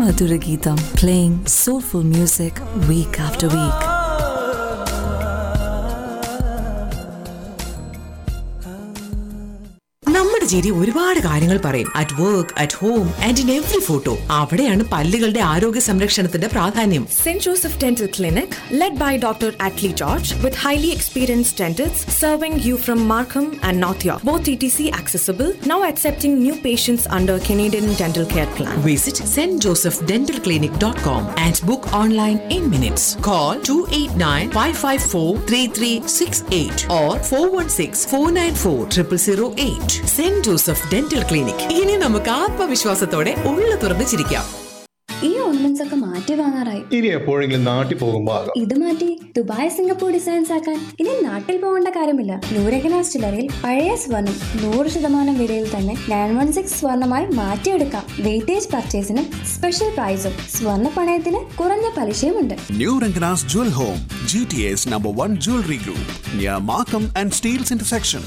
Madhura Geetam, playing soulful music week after week. നമ്മുടെ ചിരി ഒരുപാട് കാര്യങ്ങൾ പറയും at work at home and in every photo അവിടെയാണ് പല്ലുകളുടെ ആരോഗ്യ സംരക്ഷണത്തിന്റെ പ്രാധാന്യം St. Joseph Dental Clinic, led by Dr. Atlee George, with highly experienced dentists serving you from Markham and North York. Both TTC accessible, now accepting new patients under Canadian Dental Care Plan. Visit Saint Joseph Dental Clinic dot com and book online in minutes call two eight nine five five four three three six eight or four one six four nine four triple zero eight Saint Joseph Dental Clinic ഇനി നമുക്ക് ആത്മവിശ്വാസത്തോടെ ഉള്ളു തുറന്ന് ചിരിക്കാം ഈ ornaments ഒക്കെ മാറ്റി വാങ്ങാറായി ഇനി എപ്പോഴെങ്കിലും നാട്ടിൽ പോകുമ്പോൾ ആകാം ഇത് മാറ്റി ദുബായ് സിംഗപ്പൂർ ഡിസൈൻസ് ആക്കാൻ ഇനി നാട്ടിൽ പോകേണ്ട കാര്യമില്ല നൂരകന ചില്ലറയിൽ പഴയ സ്വർണം നൂറ് ശതമാനം വിലയിൽ തന്നെ നയൻ വൺ സിക്സ് സ്വർണമായി മാറ്റിയെടുക്കാം വെയിറ്റേജ് പർച്ചേസിന് സ്പെഷ്യൽ പ്രൈസും സ്വർണ്ണ പണയത്തിന് കുറഞ്ഞ പലിശയുമുണ്ട് New Rangana's Jewel Home, GTA's number one jewelry group, near Markham and Steels intersection,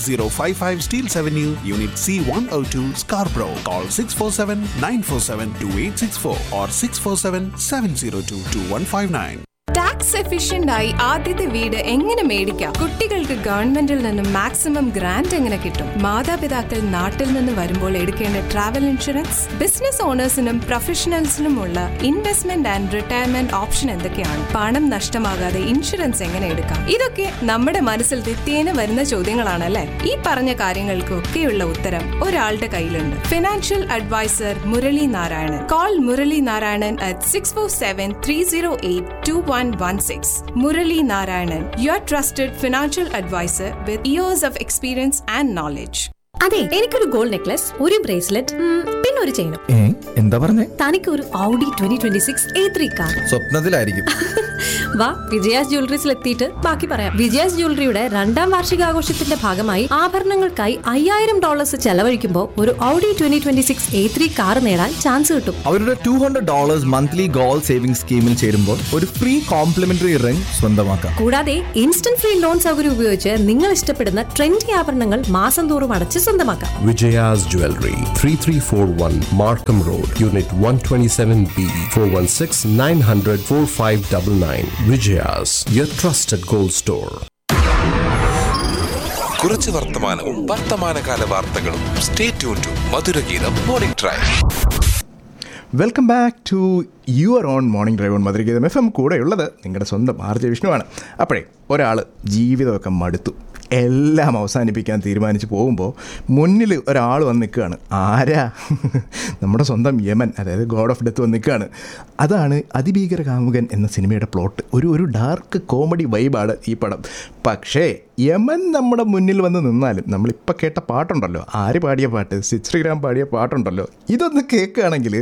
6055 Steels Avenue, Unit C102, Scarborough. Call 647 947 2864 or 647 702 2159. Tax efficient ആയി ആദ്യത്തെ വീട് എങ്ങനെ മേടിക്കാം കുട്ടികൾക്ക് ഗവൺമെന്റിൽ നിന്ന് മാക്സിമം ഗ്രാന്റ് എങ്ങനെ കിട്ടും മാതാപിതാക്കൾ നാട്ടിൽ നിന്ന് വരുമ്പോൾ എടുക്കേണ്ട ട്രാവൽ ഇൻഷുറൻസ് ബിസിനസ് ഓണേഴ്സിനും പ്രൊഫഷണൽസിനുമുള്ള ഇൻവെസ്റ്റ്മെന്റ് ആൻഡ് റിട്ടയർമെന്റ് ഓപ്ഷൻ എന്തൊക്കെയാണ് പണം നഷ്ടമാകാതെ ഇൻഷുറൻസ് എങ്ങനെ എടുക്കാം ഇതൊക്കെ നമ്മുടെ മനസ്സിൽ നിത്യേന വരുന്ന ചോദ്യങ്ങളാണല്ലേ ഈ പറഞ്ഞ കാര്യങ്ങൾക്കൊക്കെയുള്ള ഉത്തരം ഒരാളുടെ കയ്യിലുണ്ട് financial adviser Murali Narayanan call Murali Narayanan at six four seven three zero eight two one one six Murali Narayanan your trusted financial adviser with years of experience and knowledge അതെ എനിക്കൊരു ഗോൾഡ് നെക്ലസ് ഒരു ബ്രേസ്ലെറ്റ് പിന്നെ ഒരു ചെയിനും ഏ എന്താ പറഞ്ഞേ തനിക്ക് ഒരു Audi twenty twenty six A three car സ്വപ്നത്തിലായിരിക്കും വാ വിജയാസ് ജ്വല്ലറീസിൽ എത്തിയിട്ട് ബാക്കി പറയാം വിജയാസ് ജ്വല്ലറിയുടെ രണ്ടാം വാർഷികാഘോഷത്തിന്റെ ഭാഗമായി ആഭരണങ്ങൾക്കായി അയ്യായിരം ഡോളേഴ്സ് ചെലവഴിക്കുമ്പോൾ ഒരു Audi twenty twenty six A three car നേടാൻ ചാൻസ് കിട്ടും അവരുടെ two hundred dollars monthly goal saving സ്കീമിൽ ചേരുമ്പോൾ ഒരു ഫ്രീ കോംപ്ലിമെന്ററി റിംഗ് സ്വന്തമാക്കാം കൂടാതെ ഇൻസ്റ്റന്റ് ഫ്രീ ലോൺ സൗകര്യം ഉപയോഗിച്ച് നിങ്ങൾ ഇഷ്ടപ്പെടുന്ന ട്രെൻഡി ആഭരണങ്ങൾ മാസം തോറും അടച്ച് സ്വന്തമാക്കാം Vijaya's Jewelry, 3341 Markham Road, Unit 127B, 416 900 4599. Vijaya's, your trusted gold store. കുറച്ച് വർത്തമാനവും വർത്തമാനകാല വാർത്തകളും stay tune to Madhurageetham morning drive welcome back to your on morning drive on Madhurageetham F M കൂടെയുള്ളത് നിങ്ങളുടെ സ്വന്തം ആർ ജെ വിഷ്ണുവാണ് അപ്പോഴേ ഒരാൾ ജീവിതമൊക്കെ മടുത്തു എല്ലാം അവസാനിപ്പിക്കാൻ തീരുമാനിച്ച് പോകുമ്പോൾ മുന്നിൽ ഒരാൾ വന്ന് നിൽക്കുകയാണ് ആരാ നമ്മുടെ സ്വന്തം യമൻ അതായത് ഗോഡ് ഓഫ് ഡെത്ത് വന്ന് നിൽക്കുകയാണ് അതാണ് അതിഭീകര കാമുകൻ എന്ന സിനിമയുടെ പ്ലോട്ട് ഒരു ഒരു ഡാർക്ക് കോമഡി വൈബാണ് ഈ പടം പക്ഷേ യമൻ നമ്മുടെ മുന്നിൽ വന്ന് നിന്നാലും നമ്മളിപ്പോൾ കേട്ട പാട്ടുണ്ടല്ലോ ആര് പാടിയ പാട്ട് സിദ് ശ്രീറാം പാടിയ പാട്ടുണ്ടല്ലോ ഇതൊന്ന് കേൾക്കുകയാണെങ്കിൽ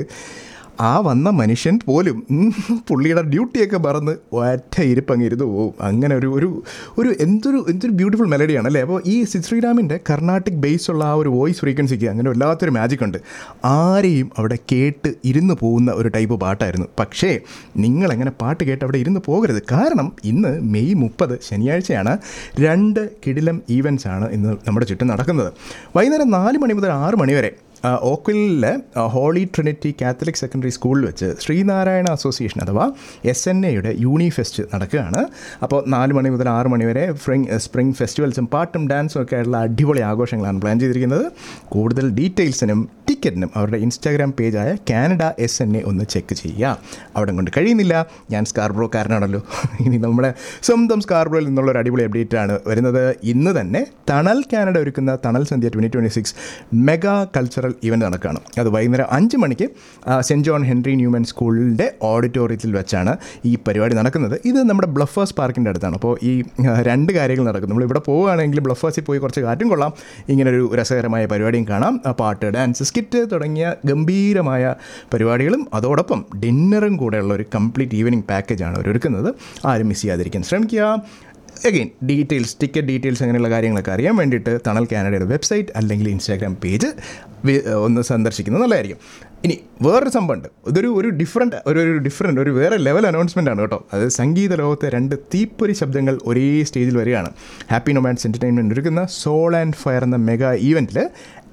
ആ വന്ന മനുഷ്യൻ പോലും ഉം, പുള്ളിയുടെ ഡ്യൂട്ടിയൊക്കെ മറന്ന് ഒറ്റ ഇരിപ്പങ്ങ് ഇരുന്ന് പോവും അങ്ങനെ ഒരു ഒരു ഒരു എന്തൊരു എന്തൊരു ബ്യൂട്ടിഫുൾ മെലഡിയാണ് അല്ലേ അപ്പോൾ ഈ സിദ് ശ്രീറാമിൻ്റെ കർണാട്ടിക് ബേസ് ഉള്ള ആ ഒരു വോയിസ് ഫ്രീക്വൻസിക്ക് അങ്ങനെ വല്ലാത്തൊരു മാജിക് ഉണ്ട് ആരെയും അവിടെ കേട്ട് ഇരുന്ന് പോകുന്ന ഒരു ടൈപ്പ് പാട്ടായിരുന്നു പക്ഷേ നിങ്ങളെങ്ങനെ പാട്ട് കേട്ട് അവിടെ ഇരുന്ന് പോകരുത് കാരണം ഇന്ന് മെയ് മുപ്പത് ശനിയാഴ്ചയാണ് രണ്ട് കിടിലം ഈവൻസ് ആണ് ഇന്ന് നമ്മുടെ ചുറ്റും നടക്കുന്നത് വൈകുന്നേരം നാല് മണി മുതൽ ആറ് മണി വരെ ആ, ഓക്വിലിലെ ആ, ഹോളി ട്രിനിറ്റി കാത്തലിക് സെക്കൻഡറി സ്കൂളിൽ വെച്ച് ശ്രീനാരായണ അസോസിയേഷൻ അഥവാ എസ് എൻ എയുടെ യൂണി ഫെസ്റ്റ് നടക്കുകയാണ് അപ്പോൾ നാല് മണി മുതൽ ആറ് മണി വരെ സ്പ്രിംഗ് സ്പ്രിംഗ് ഫെസ്റ്റിവൽസും പാട്ടും ഡാൻസും ഒക്കെ ആയിട്ടുള്ള അടിപൊളി ആഘോഷങ്ങളാണ് പ്ലാൻ ചെയ്തിരിക്കുന്നത് കൂടുതൽ ഡീറ്റെയിൽസിനും ടിക്കറ്റിനും അവരുടെ ഇൻസ്റ്റാഗ്രാം പേജായ കാനഡ എസ് എൻ എ ഒന്ന് ചെക്ക് ചെയ്യുക അവിടെ കൊണ്ട് കഴിയുന്നില്ല ഞാൻ സ്കാർബ്രോക്കാരനാണല്ലോ ഇനി നമ്മുടെ സ്വന്തം സ്കാർബ്രോയിൽ നിന്നുള്ള ഒരു അടിപൊളി അപ്ഡേറ്റ് ആണ് വരുന്നത് ഇന്ന് തന്നെ തണൽ കാനഡ ഒരുക്കുന്ന Thanal Sandhya twenty twenty six mega cultural event നടക്കുകയാണ് അത് വൈകുന്നേരം അഞ്ച് മണിക്ക് ആ, സെൻറ്റ് ജോൺ ഹെൻറി ന്യൂമൻ സ്കൂളിൻ്റെ ഓഡിറ്റോറിയത്തിൽ വെച്ചാണ് ഈ പരിപാടി നടക്കുന്നത് ഇത് നമ്മുടെ ബ്ലഫേഴ്സ് പാർക്കിൻ്റെ അടുത്താണ് അപ്പോൾ ഈ ആ, രണ്ട് കാര്യങ്ങൾ നടക്കും നമ്മൾ ഇവിടെ പോവുകയാണെങ്കിൽ ബ്ലഫേഴ്സിൽ പോയി കുറച്ച് കാറ്റും കൊള്ളാം ഇങ്ങനൊരു രസകരമായ പരിപാടിയും കാണാം ആ, പാട്ട് ഡാൻസ് സ്കിറ്റ് തുടങ്ങിയ ഗംഭീരമായ പരിപാടികളും അതോടൊപ്പം ഡിന്നറും കൂടെയുള്ള ഒരു കംപ്ലീറ്റ് ഈവനിങ് പാക്കേജാണ് അവർ ഒരുക്കുന്നത് ആരും മിസ് ചെയ്യാതിരിക്കാൻ ശ്രമിക്കുക അഗെയിൻ ഡീറ്റെയിൽസ് ടിക്കറ്റ് ഡീറ്റെയിൽസ് അങ്ങനെയുള്ള കാര്യങ്ങളൊക്കെ അറിയാൻ വേണ്ടിയിട്ട് തണൽ കാനഡയുടെ വെബ്സൈറ്റ് അല്ലെങ്കിൽ ഇൻസ്റ്റാഗ്രാം പേജ് ഒന്ന് സന്ദർശിക്കുന്നത് നല്ലതായിരിക്കും ഇനി വേറൊരു സംഭവമുണ്ട് ഇതൊരു ഒരു ഡിഫറെൻറ്റ് ഒരു ഒരു ഡിഫറെൻറ്റ് ഒരു വേറെ ലെവൽ അനൗൺസ്മെൻ്റ് ആണ് കേട്ടോ അത് സംഗീത ലോകത്തെ രണ്ട് തീപ്പൊരി ശബ്ദങ്ങൾ ഒരേ സ്റ്റേജിൽ വരികയാണ് ഹാപ്പി നൊമാൻസ് എൻ്റർടൈൻമെൻറ്റ് ഒരുക്കുന്ന സോൾ ആൻഡ് ഫയർ എന്ന മെഗാ ഈവൻറ്റിൽ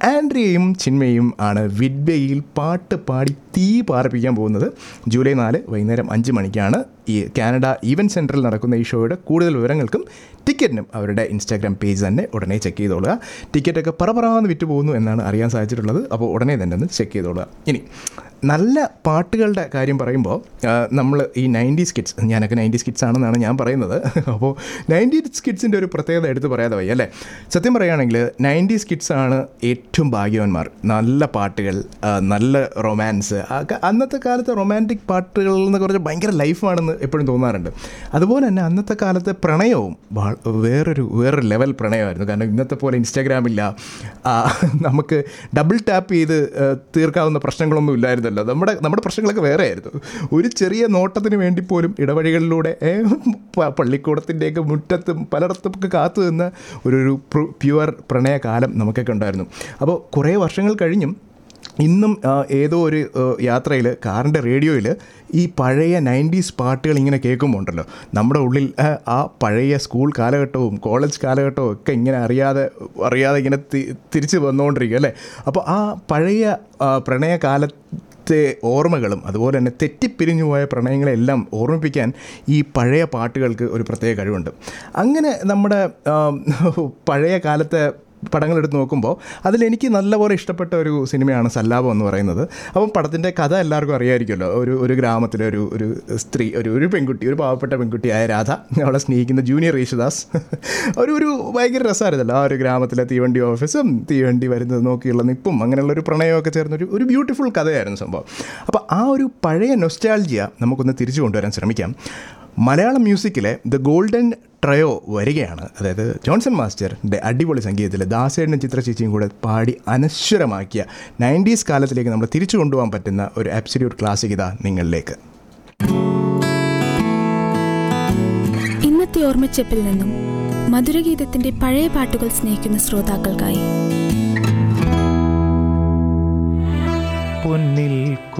ആൻഡ്രിയയും ചിന്മയും ആണ് വിഡ്ബയിൽ പാട്ട് പാടി തീ പാർപ്പിക്കാൻ പോകുന്നത് ജൂലൈ നാല് വൈകുന്നേരം അഞ്ച് മണിക്കാണ് ഈ കാനഡ ഈവൻറ്റ് സെൻറ്ററിൽ നടക്കുന്ന ഈ ഷോയുടെ കൂടുതൽ വിവരങ്ങൾക്കും ടിക്കറ്റിനും അവരുടെ ഇൻസ്റ്റാഗ്രാം പേജ് തന്നെ ഉടനെ ചെക്ക് ചെയ്തോളുക ടിക്കറ്റൊക്കെ പറപറാന്ന് വിറ്റ് പോകുന്നു എന്നാണ് അറിയാൻ സാധിച്ചിട്ടുള്ളത് അപ്പോൾ ഉടനെ തന്നെ ഒന്ന് ചെക്ക് ചെയ്തോളുക ഇനി നല്ല പാട്ടുകളുടെ കാര്യം പറയുമ്പോൾ നമ്മൾ ഈ നയൻറ്റീസ് കിഡ്സ് ഞാനൊക്കെ നയൻറ്റീസ് കിഡ്സ് ആണെന്നാണ് ഞാൻ പറയുന്നത് അപ്പോൾ നയൻറ്റീസ് കിഡ്സിൻ്റെ ഒരു പ്രത്യേകത എടുത്ത് പറയാതെ വയ്യ അല്ലേ സത്യം പറയുകയാണെങ്കിൽ നയൻറ്റീസ് കിഡ്സ് ആണ് ഏറ്റവും ഭാഗ്യവാന്മാർ നല്ല പാട്ടുകൾ ആ, നല്ല റൊമാൻസ് അന്നത്തെ കാലത്തെ റൊമാൻറ്റിക് പാട്ടുകൾ എന്ന് പറഞ്ഞാൽ ഭയങ്കര ലൈഫാണെന്ന് എപ്പോഴും തോന്നാറുണ്ട് അതുപോലെ തന്നെ അന്നത്തെ കാലത്തെ പ്രണയവും വാ- വേറൊരു വേറൊരു ലെവൽ പ്രണയമായിരുന്നു കാരണം ഇന്നത്തെ പോലെ ഇൻസ്റ്റാഗ്രാമില്ല ആ, നമുക്ക് ഡബിൾ ടാപ്പ് ചെയ്ത് ആ, തീർക്കാവുന്ന പ്രശ്നങ്ങളൊന്നും ഇല്ലായിരുന്നല്ലോ നമ്മുടെ നമ്മുടെ പ്രശ്നങ്ങളൊക്കെ വേറെ ആയിരുന്നു ഒരു ചെറിയ നോട്ടത്തിന് വേണ്ടി പോലും ഇടവഴികളിലൂടെ ഏ, പ- പള്ളിക്കൂടത്തിൻ്റെയൊക്കെ മുറ്റത്തും പലയിടത്തും ഒക്കെ കാത്തു നിന്ന ഒരു ഒരു പ്യുവർ പ്രണയകാലം നമുക്കൊക്കെ ഉണ്ടായിരുന്നു അപ്പോൾ കുറേ വർഷങ്ങൾ കഴിഞ്ഞും ഇന്നും ആ, ഏതോ ഒരു യാത്രയിൽ കാറിൻ്റെ റേഡിയോയിൽ ഈ പഴയ നയൻറ്റീസ് പാട്ടുകൾ ഇങ്ങനെ കേൾക്കുമ്പോൾ ഉണ്ടല്ലോ നമ്മുടെ ഉള്ളിൽ ആ, ആ പഴയ സ്കൂൾ കാലഘട്ടവും കോളേജ് കാലഘട്ടവും ഒക്കെ ഇങ്ങനെ അറിയാതെ അറിയാതെ ഇങ്ങനെ തി- തിരിച്ച് വന്നുകൊണ്ടിരിക്കും അല്ലേ അപ്പോൾ ആ പഴയ ആ, പ്രണയകാലത്തെ ഓർമ്മകളും അതുപോലെ തന്നെ തെറ്റിപ്പിരിഞ്ഞു പോയ പ്രണയങ്ങളെല്ലാം ഓർമ്മിപ്പിക്കാൻ ഈ പഴയ പാട്ടുകൾക്ക് ഒരു പ്രത്യേക കഴിവുണ്ട് അങ്ങനെ നമ്മുടെ ആ, പഴയ കാലത്തെ പടങ്ങളെടുത്ത് നോക്കുമ്പോൾ അതിലെനിക്ക് നല്ലപോലെ ഇഷ്ടപ്പെട്ട ഒരു സിനിമയാണ് സല്ലാപം എന്ന് പറയുന്നത് അപ്പം പടത്തിൻ്റെ കഥ എല്ലാവർക്കും അറിയാമായിരിക്കുമല്ലോ ഒരു ഒരു ഗ്രാമത്തിലെ ഒരു ഒരു സ്ത്രീ ഒരു ഒരു പെൺകുട്ടി ഒരു പാവപ്പെട്ട പെൺകുട്ടിയായ രാധ അവളെ സ്നേഹിക്കുന്ന ജൂനിയർ യേശുദാസ് ഒരു ഒരു ഭയങ്കര രസമായിരുന്നല്ലോ ആ ഒരു ഗ്രാമത്തിലെ തീവണ്ടി ഓഫീസും തീവണ്ടി വരുന്നത് നോക്കിയുള്ള നിപ്പും അങ്ങനെയുള്ള ഒരു പ്രണയമൊക്കെ ചേർന്ന ഒരു ഒരു ബ്യൂട്ടിഫുൾ കഥയായിരുന്നു സംഭവം അപ്പോൾ ആ ഒരു പഴയ നൊസ്റ്റാൾജിയ നമുക്കൊന്ന് തിരിച്ചു കൊണ്ടുവരാൻ ശ്രമിക്കാം മലയാളം മ്യൂസിക്കിലെ ദ ഗോൾഡൻ ട്രയോ വരികയാണ് അതായത് ജോൺസൺ മാസ്റ്ററിൻ്റെ അടിപൊളി സംഗീതത്തിൽ ദാസേടനും ചിത്രചേച്ചിയും കൂടെ പാടി അനശ്വരമാക്കിയ നയൻറ്റീസ് കാലത്തിലേക്ക് നമ്മൾ തിരിച്ചു കൊണ്ടുപോകാൻ പറ്റുന്ന ഒരു ആബ്സല്യൂട്ട് ക്ലാസിക് ഇതാ നിങ്ങളിലേക്ക് ഇന്നത്തെ ഓർമ്മച്ചെപ്പിൽ നിന്നും മധുരഗീതത്തിന്റെ പഴയ പാട്ടുകൾ സ്നേഹിക്കുന്ന ശ്രോതാക്കൾക്കായി പൊന്നിൽ